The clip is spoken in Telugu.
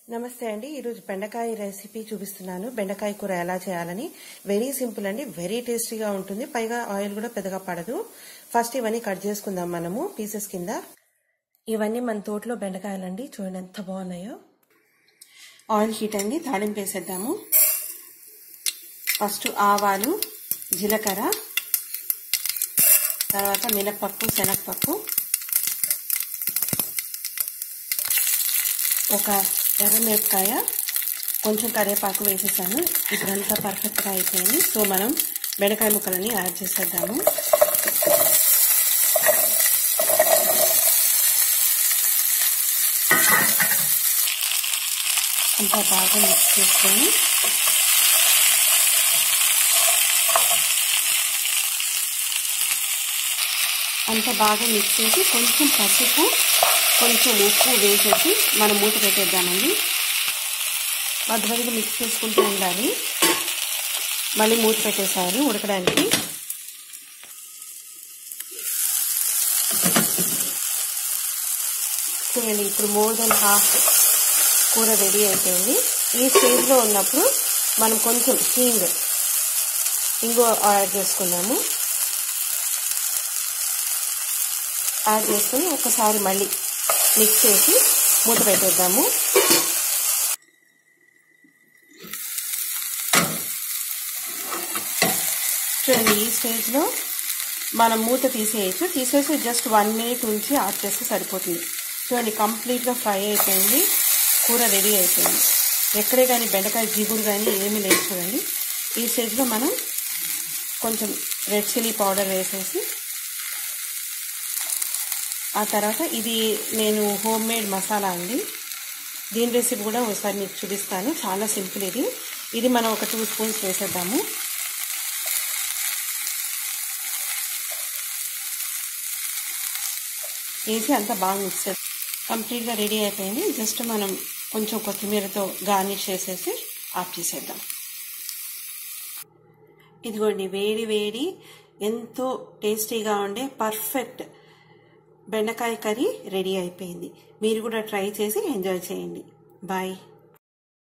నమస్తే అండి ఈరోజు బెండకాయ రెసిపీ చూపిస్తున్నాను బెండకాయ కూర ఎలా చేయాలని వెరీ సింపుల్ అండి వెరీ టేస్టీగా ఉంటుంది పైగా ఆయిల్ కూడా పెద్దగా పడదు ఫస్ట్ ఇవన్నీ కట్ చేసుకుందాం మనము పీసెస్ కింద ఇవన్నీ మన తోటలో బెండకాయలండి చూడండి ఎంత బాగున్నాయో ఆయిల్ హీట్ అండి తాళింపు వేసేద్దాము ఫస్ట్ ఆవాలు జీలకర్ర తర్వాత మినప్పప్పు శనగపప్పు ఒక ఎర్రమిరపకాయ కొంచెం కరివేపాకు వేసేసాను ఇప్పుడంతా పర్ఫెక్ట్గా అయిపోయింది సో మనం బెండకాయ ముక్కలని యాడ్ చేసేద్దాము అంతా బాగా మిక్స్ చేసుకొని అంతా బాగా మిక్స్ చేసి కొంచెం పసుపు కొంచెం ఉప్పు వేసేసి మనం మూత పెట్టేద్దామండి మధ్య మధ్యలో మిక్స్ చేసుకుంటూ ఉండాలి మళ్ళీ మూత పెట్టేసారు ఉడకడానికి చూడండి ఇప్పుడు మోర్ దెన్ హాఫ్ కూర రెడీ అయిపోయింది ఈ స్టేజ్లో ఉన్నప్పుడు మనం కొంచెం హీంగ్ ఇంగో యాడ్ చేసుకున్నాము యాడ్ చేసుకుని ఒకసారి మళ్ళీ మిక్స్ చేసి మూత పెట్టేద్దాము చూడండి ఈ స్టేజ్లో మనం మూత తీసేయచ్చు తీసేసి జస్ట్ వన్ మినిట్ ఉంచి ఆఫ్ చేస్తే సరిపోతుంది చూడండి కంప్లీట్గా ఫ్రై అయిపోయింది కూర రెడీ అయిపోయింది ఎక్కడే కానీ బెండకాయ జిగురు కానీ ఏమీ లేదు చూడండి ఈ స్టేజ్లో మనం కొంచెం రెడ్ చిల్లీ పౌడర్ వేసేసి ఆ తర్వాత ఇది నేను హోమ్ మేడ్ మసాలా అండి దీని రెసిపీ కూడా ఒకసారి మీకు చూపిస్తాను చాలా సింపుల్ ఇది ఇది మనం ఒక టూ స్పూన్స్ వేసేద్దాము వేసి అంతా బాగా మిక్స్ కంప్లీట్గా రెడీ అయిపోయింది జస్ట్ మనం కొంచెం కొత్తిమీరతో గార్నిష్ చేసేసి ఆఫ్ చేసేద్దాం ఇదిగోండి వేడి వేడి ఎంతో టేస్టీగా ఉండే పర్ఫెక్ట్ బెండకాయ కర్రీ రెడీ అయిపోయింది మీరు కూడా ట్రై చేసి ఎంజాయ్ చేయండి బాయ్